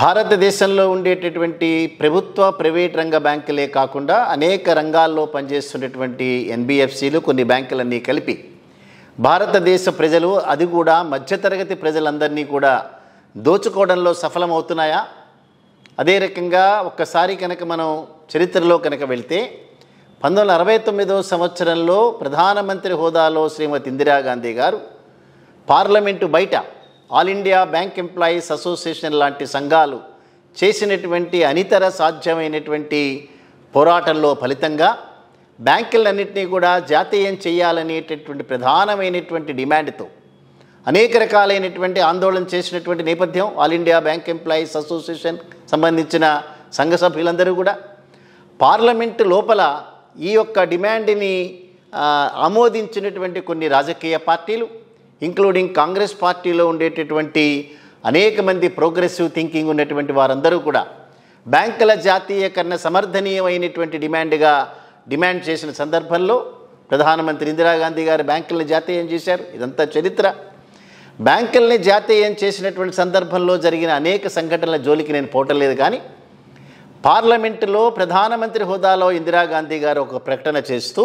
భారతదేశంలో ఉండేటటువంటి ప్రభుత్వ ప్రైవేట్ రంగ బ్యాంకులే కాకుండా అనేక రంగాల్లో పనిచేస్తున్నటువంటి ఎన్బిఎఫ్సిలు కొన్ని బ్యాంకులన్నీ కలిపి భారతదేశ ప్రజలు అది కూడా మధ్యతరగతి ప్రజలందరినీ కూడా దోచుకోవడంలో సఫలమవుతున్నాయా అదే రకంగా ఒక్కసారి కనుక మనం చరిత్రలో కనుక వెళ్తే పంతొమ్మిది వందల అరవై తొమ్మిదో సంవత్సరంలో ప్రధానమంత్రి హోదాలో శ్రీమతి ఇందిరాగాంధీ గారు పార్లమెంటు బయట all India Bank Employees association లాంటి సంఘాలు చేసినటువంటి అనితర సాధ్యమైనటువంటి పోరాటంలో ఫలితంగా బ్యాంకులన్నింటినీ కూడా జాతీయం చేయాలనేటటువంటి ప్రధానమైనటువంటి డిమాండ్తో అనేక రకాలైనటువంటి ఆందోళన చేసినటువంటి నేపథ్యం All India Bank Employees Association సంబంధించిన సంఘ సభ్యులందరూ కూడా పార్లమెంటు లోపల ఈ యొక్క డిమాండ్ని ఆ, ఆమోదించినటువంటి కొన్ని రాజకీయ పార్టీలు ఇంక్లూడింగ్ కాంగ్రెస్ పార్టీలో ఉండేటటువంటి అనేక మంది ప్రోగ్రెసివ్ థింకింగ్ ఉన్నటువంటి వారందరూ కూడా బ్యాంకుల జాతీయకరణ సమర్థనీయమైనటువంటి డిమాండ్గా డిమాండ్ చేసిన సందర్భంలో ప్రధానమంత్రి ఇందిరాగాంధీ గారు బ్యాంకులను జాతీయం చేశారు ఇదంతా చరిత్ర బ్యాంకుల్ని జాతీయం చేసినటువంటి సందర్భంలో జరిగిన అనేక సంఘటనల జోలికి నేను పోవటం కానీ పార్లమెంటులో ప్రధానమంత్రి హోదాలో ఇందిరాగాంధీ గారు ఒక ప్రకటన చేస్తూ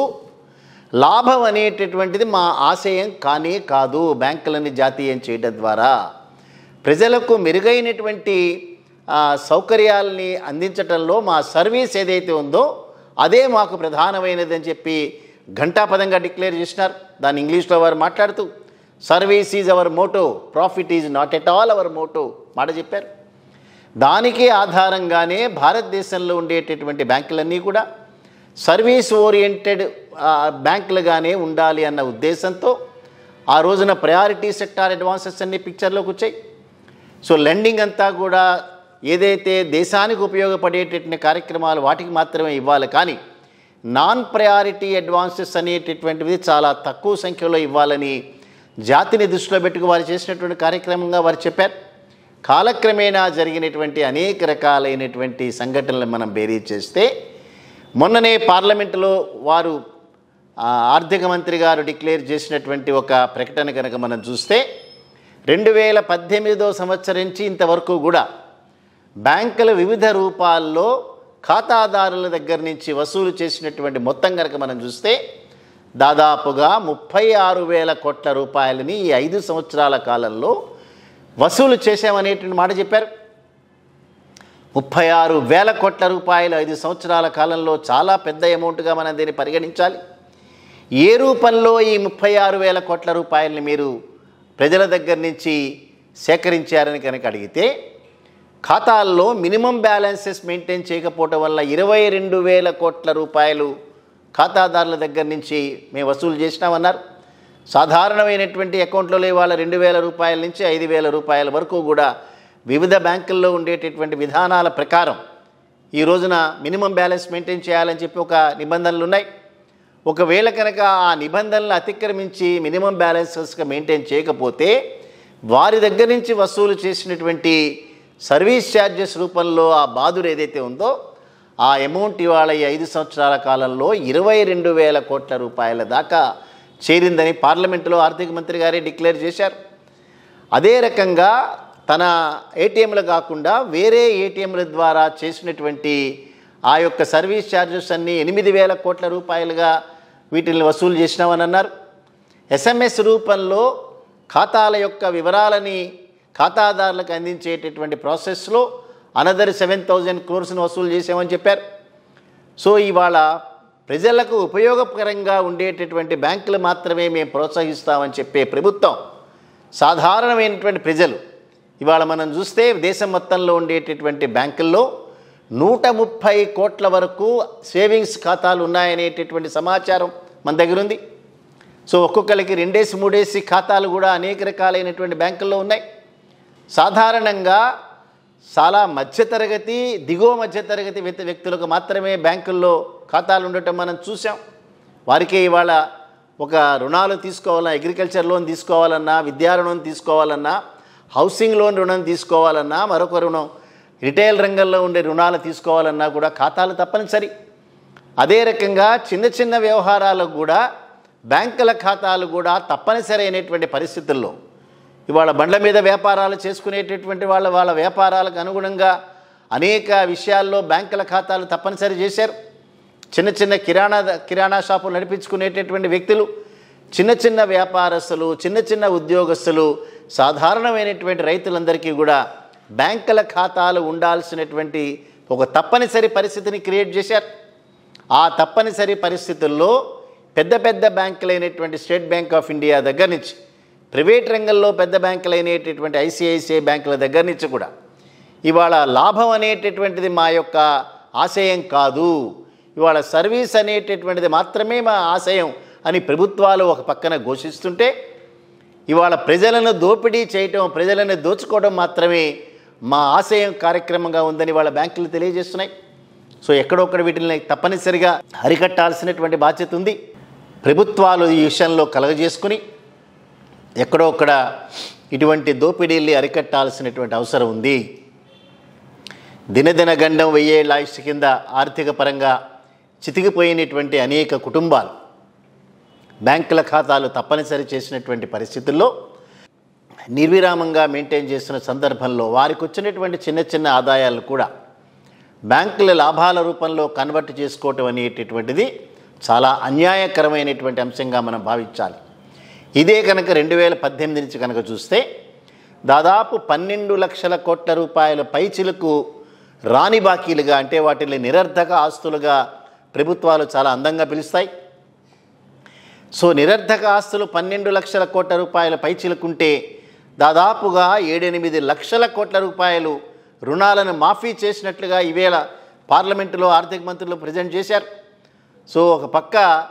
లాభం అనేటటువంటిది మా ఆశయం కానే కాదు బ్యాంకులని జాతీయం చేయడం ద్వారా ప్రజలకు మెరుగైనటువంటి ఆ, సౌకర్యాలని అందించటంలో మా సర్వీస్ ఏదైతే ఉందో అదే మాకు ప్రధానమైనది అని చెప్పి ఘంటాపదంగా డిక్లేర్ చేసినారు దాన్ని ఇంగ్లీష్లో వారు మాట్లాడుతూ service is our motto profit is not at all our motto మాట చెప్పారు దానికి ఆధారంగానే భారతదేశంలో ఉండేటటువంటి బ్యాంకులన్నీ కూడా సర్వీస్ ఓరియంటెడ్ ఆ, బ్యాంకులుగానే ఉండాలి అన్న ఉద్దేశంతో ఆ రోజున ప్రయారిటీ సెక్టార్ అడ్వాన్సెస్ అన్ని పిక్చర్లోకి వచ్చాయి సో లెండింగ్ అంతా కూడా ఏదైతే దేశానికి ఉపయోగపడేటటువంటి కార్యక్రమాలు వాటికి మాత్రమే ఇవ్వాలి కానీ నాన్ ప్రయారిటీ అడ్వాన్సెస్ అనేటటువంటివి చాలా తక్కువ సంఖ్యలో ఇవ్వాలని జాతిని దృష్టిలో పెట్టుకు వారు చేసినటువంటి కార్యక్రమంగా వారు చెప్పారు కాలక్రమేణా జరిగినటువంటి అనేక రకాలైనటువంటి సంఘటనలు మనం బేరీ చేస్తే మొన్ననే పార్లమెంటులో వారు ఆ, ఆర్థిక మంత్రి గారు డిక్లేర్ చేసినటువంటి ఒక ప్రకటన కనుక మనం చూస్తే రెండు వేల పద్దెనిమిదో సంవత్సరం నుంచి ఇంతవరకు కూడా బ్యాంకుల వివిధ రూపాల్లో ఖాతాదారుల దగ్గర నుంచి వసూలు చేసినటువంటి మొత్తం కనుక మనం చూస్తే దాదాపుగా ముప్పై ఆరు వేల కోట్ల రూపాయలని ఈ ఐదు సంవత్సరాల కాలంలో వసూలు చేశామనేటువంటి మాట చెప్పారు ముప్పై ఆరు వేల కోట్ల రూపాయలు ఐదు సంవత్సరాల కాలంలో చాలా పెద్ద అమౌంట్గా మనం దీన్ని పరిగణించాలి ఏ రూపంలో ఈ ముప్పై ఆరు వేల కోట్ల రూపాయలని మీరు ప్రజల దగ్గర నుంచి సేకరించారని కనుక అడిగితే ఖాతాల్లో మినిమం బ్యాలెన్సెస్ మెయింటైన్ చేయకపోవటం వల్ల ఇరవై రెండు వేల కోట్ల రూపాయలు ఖాతాదారుల దగ్గర నుంచి మేము వసూలు చేసినామన్నారు సాధారణమైనటువంటి అకౌంట్లలో ఇవాళ రెండు వేల రూపాయల నుంచి ఐదు వేల రూపాయల వరకు కూడా వివిధ బ్యాంకుల్లో ఉండేటటువంటి విధానాల ప్రకారం ఈ రోజున మినిమం బ్యాలెన్స్ మెయింటైన్ చేయాలని చెప్పి ఒక నిబంధనలు ఉన్నాయి ఒకవేళ కనుక ఆ నిబంధనలు అతిక్రమించి మినిమం బ్యాలెన్సెస్గా మెయింటైన్ చేయకపోతే వారి దగ్గర నుంచి వసూలు చేసినటువంటి సర్వీస్ ఛార్జెస్ రూపంలో ఆ బాధుడు ఏదైతే ఉందో ఆ అమౌంట్ ఇవాళ ఈ ఐదు సంవత్సరాల కాలంలో ఇరవై రెండు వేల కోట్ల రూపాయల దాకా చేరిందని పార్లమెంటులో ఆర్థిక మంత్రి గారే డిక్లేర్ చేశారు అదే రకంగా తన ఏటీఎంలు కాకుండా వేరే ఏటీఎంల ద్వారా చేసినటువంటి ఆ యొక్క సర్వీస్ ఛార్జెస్ అన్నీ ఎనిమిది వేల కోట్ల రూపాయలుగా వీటిని వసూలు చేసినామని అన్నారు ఎస్ఎంఎస్ రూపంలో ఖాతాల యొక్క వివరాలని ఖాతాదారులకు అందించేటటువంటి ప్రాసెస్లో అనదర్ సెవెన్ థౌజండ్ క్రోర్స్ని వసూలు చేసామని చెప్పారు సో ఇవాళ ప్రజలకు ఉపయోగకరంగా ఉండేటటువంటి బ్యాంకులు మాత్రమే మేము ప్రోత్సహిస్తామని చెప్పే ప్రభుత్వం సాధారణమైనటువంటి ప్రజలు ఇవాళ మనం చూస్తే దేశం మొత్తంలో ఉండేటటువంటి బ్యాంకుల్లో నూట ముప్పై కోట్ల వరకు సేవింగ్స్ ఖాతాలు ఉన్నాయనేటటువంటి సమాచారం మన దగ్గర ఉంది సో ఒక్కొక్కరికి రెండేసి మూడేసి ఖాతాలు కూడా అనేక రకాలైనటువంటి బ్యాంకుల్లో ఉన్నాయి సాధారణంగా చాలా మధ్యతరగతి దిగువ మధ్యతరగతి వ్యక్తి వ్యక్తులకు మాత్రమే బ్యాంకుల్లో ఖాతాలు ఉండటం మనం చూసాం వారికే ఇవాళ ఒక రుణాలు తీసుకోవాలన్నా అగ్రికల్చర్ లోన్ తీసుకోవాలన్నా విద్యా రుణం తీసుకోవాలన్నా హౌసింగ్ లోన్ రుణం తీసుకోవాలన్నా మరొక రుణం రిటైల్ రంగంలో ఉండే రుణాలు తీసుకోవాలన్నా కూడా ఖాతాలు తప్పనిసరి అదే రకంగా చిన్న చిన్న వ్యవహారాలకు కూడా బ్యాంకుల ఖాతాలు కూడా తప్పనిసరి అయినటువంటి పరిస్థితుల్లో ఇవాళ బండ్ల మీద వ్యాపారాలు చేసుకునేటటువంటి వాళ్ళ వాళ్ళ వ్యాపారాలకు అనుగుణంగా అనేక విషయాల్లో బ్యాంకుల ఖాతాలు తప్పనిసరి చేశారు చిన్న చిన్న కిరాణా కిరాణా షాపులు నడిపించుకునేటటువంటి వ్యక్తులు చిన్న చిన్న వ్యాపారస్తులు చిన్న చిన్న ఉద్యోగస్తులు సాధారణమైనటువంటి రైతులందరికీ కూడా బ్యాంకుల ఖాతాలు ఉండాల్సినటువంటి ఒక తప్పనిసరి పరిస్థితిని క్రియేట్ చేశారు ఆ తప్పనిసరి పరిస్థితుల్లో పెద్ద పెద్ద బ్యాంకులైనటువంటి స్టేట్ బ్యాంక్ ఆఫ్ ఇండియా దగ్గర నుంచి ప్రైవేట్ రంగంలో పెద్ద బ్యాంకులైనటువంటి ఐసిఐసిఐ బ్యాంకుల దగ్గర నుంచి కూడా ఇవాళ లాభం అనేటటువంటిది మా యొక్క ఆశయం కాదు ఇవాళ సర్వీస్ అనేటటువంటిది మాత్రమే మా ఆశయం అని ప్రభుత్వాలు ఒక పక్కన ఘోషిస్తుంటే ఇవాళ ప్రజలను దోపిడీ చేయటం ప్రజలను దోచుకోవడం మాత్రమే మా ఆశయం కార్యక్రమంగా ఉందని వాళ్ళ బ్యాంకులు తెలియజేస్తున్నాయి సో ఎక్కడొక్కడ వీటిని తప్పనిసరిగా అరికట్టాల్సినటువంటి బాధ్యత ఉంది ప్రభుత్వాలు ఈ విషయంలో కలగజేసుకుని ఎక్కడో అక్కడ ఇటువంటి దోపిడీల్ని అరికట్టాల్సినటువంటి అవసరం ఉంది దినదిన గండం వెయ్యేళ్ళ ఆయుష్ కింద ఆర్థిక పరంగా చితికిపోయినటువంటి అనేక కుటుంబాలు బ్యాంకుల ఖాతాలు తప్పనిసరి చేసినటువంటి పరిస్థితుల్లో నిర్విరామంగా మెయింటైన్ చేస్తున్న సందర్భంలో వారికి వచ్చినటువంటి చిన్న చిన్న ఆదాయాలు కూడా బ్యాంకుల లాభాల రూపంలో కన్వర్ట్ చేసుకోవటం అనేటటువంటిది చాలా అన్యాయకరమైనటువంటి అంశంగా మనం భావించాలి ఇదే కనుక రెండు వేల పద్దెనిమిది నుంచి కనుక చూస్తే దాదాపు పన్నెండు లక్షల కోట్ల రూపాయల పైచిలకు రాని బాకీలుగా అంటే వాటిని నిరర్ధక ఆస్తులుగా ప్రభుత్వాలు చాలా అందంగా పిలుస్తాయి సో నిరర్ధక ఆస్తులు పన్నెండు లక్షల కోట్ల రూపాయల పైచిలుకుంటే దాదాపుగా ఏడెనిమిది లక్షల కోట్ల రూపాయలు రుణాలను మాఫీ చేసినట్లుగా ఈవేళ పార్లమెంటులో ఆర్థిక మంత్రులు ప్రజెంట్ చేశారు సో ఒక పక్క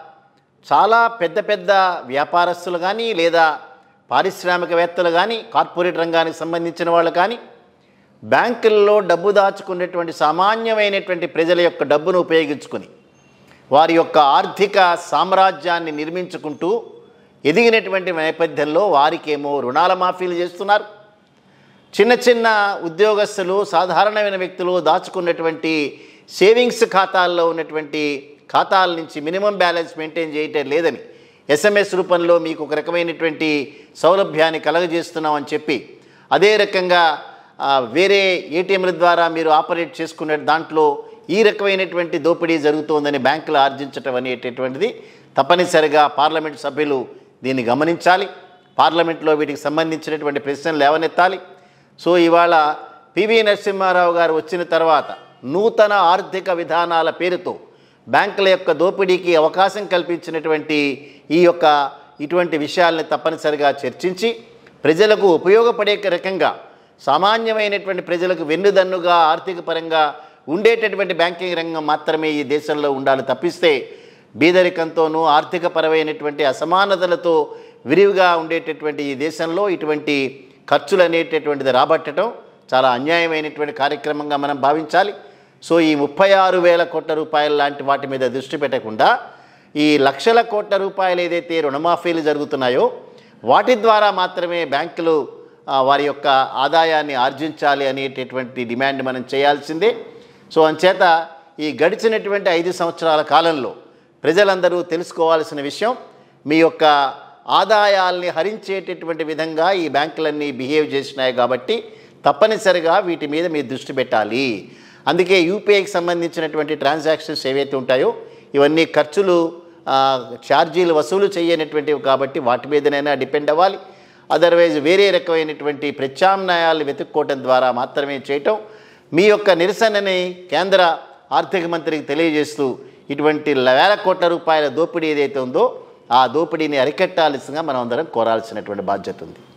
చాలా పెద్ద పెద్ద వ్యాపారస్తులు కానీ లేదా పారిశ్రామికవేత్తలు కానీ కార్పొరేట్ రంగానికి సంబంధించిన వాళ్ళు కానీ బ్యాంకుల్లో డబ్బు దాచుకునేటువంటి సామాన్యమైనటువంటి ప్రజల యొక్క డబ్బును ఉపయోగించుకొని వారి యొక్క ఆర్థిక సామ్రాజ్యాన్ని నిర్మించుకుంటూ ఎదిగినటువంటి నేపథ్యంలో వారికేమో రుణాల మాఫీలు చేస్తున్నారు చిన్న చిన్న ఉద్యోగస్తులు సాధారణమైన వ్యక్తులు దాచుకున్నటువంటి సేవింగ్స్ ఖాతాల్లో ఉన్నటువంటి ఖాతాల నుంచి మినిమం బ్యాలెన్స్ మెయింటైన్ చేయటం లేదని ఎస్ఎంఎస్ రూపంలో మీకు ఒక రకమైనటువంటి సౌలభ్యాన్ని కలగజేస్తున్నామని చెప్పి అదే రకంగా ఆ, వేరే ఏటీఎంల ద్వారా మీరు ఆపరేట్ చేసుకునే దాంట్లో ఈ రకమైనటువంటి దోపిడీ జరుగుతోందని బ్యాంకులు ఆర్జించటం అనేటటువంటిది తప్పనిసరిగా పార్లమెంట్ సభ్యులు దీన్ని గమనించాలి పార్లమెంట్లో వీటికి సంబంధించినటువంటి ప్రశ్నలు లేవనెత్తాలి సో ఇవాళ పివి నరసింహారావు గారు వచ్చిన తర్వాత నూతన ఆర్థిక విధానాల పేరుతో బ్యాంకుల యొక్క దోపిడీకి అవకాశం కల్పించినటువంటి ఈ యొక్క ఇటువంటి విషయాల్ని తప్పనిసరిగా చర్చించి ప్రజలకు ఉపయోగపడే రకంగా సామాన్యమైనటువంటి ప్రజలకు వెన్నుదన్నుగా ఆర్థిక పరంగా ఉండేటటువంటి బ్యాంకింగ్ రంగం మాత్రమే ఈ దేశంలో ఉండాలి తప్పిస్తే బీదరికంతోనూ ఆర్థిక పరమైనటువంటి అసమానతలతో విరివిగా ఉండేటటువంటి ఈ దేశంలో ఇటువంటి ఖర్చులు అనేటటువంటిది రాబట్టడం చాలా అన్యాయమైనటువంటి కార్యక్రమంగా మనం భావించాలి సో ఈ ముప్పై ఆరు వేల కోట్ల రూపాయల లాంటి వాటి మీద దృష్టి పెట్టకుండా ఈ లక్షల కోట్ల రూపాయలు ఏదైతే రుణమాఫీలు జరుగుతున్నాయో వాటి ద్వారా మాత్రమే బ్యాంకులు ఆ, వారి యొక్క ఆదాయాన్ని ఆర్జించాలి అనేటటువంటి డిమాండ్ మనం చేయాల్సిందే సో అంచేత ఈ గడిచినటువంటి ఐదు సంవత్సరాల కాలంలో ప్రజలందరూ తెలుసుకోవాల్సిన విషయం మీ యొక్క ఆదాయాల్ని హరించేటటువంటి విధంగా ఈ బ్యాంకులన్నీ బిహేవ్ చేసినాయి కాబట్టి తప్పనిసరిగా వీటి మీద మీరు దృష్టి పెట్టాలి అందుకే యూపీఐకి సంబంధించినటువంటి ట్రాన్సాక్షన్స్ ఏవైతే ఉంటాయో ఇవన్నీ ఖర్చులు ఆ, ఛార్జీలు వసూలు చేయనటువంటివి కాబట్టి వాటి మీదనైనా డిపెండ్ అవ్వాలి అదర్వైజ్ వేరే రకమైనటువంటి ప్రత్యామ్నాయాలు వెతుక్కోవటం ద్వారా మాత్రమే చేయటం మీ యొక్క నిరసనని కేంద్ర ఆర్థిక మంత్రికి తెలియజేస్తూ ఇటువంటి వేల కోట్ల రూపాయల దోపిడీ ఏదైతే ఉందో ఆ దోపిడీని అరికట్టాల్సిందిగా మనం అందరం కోరాల్సినటువంటి బాధ్యత ఉంది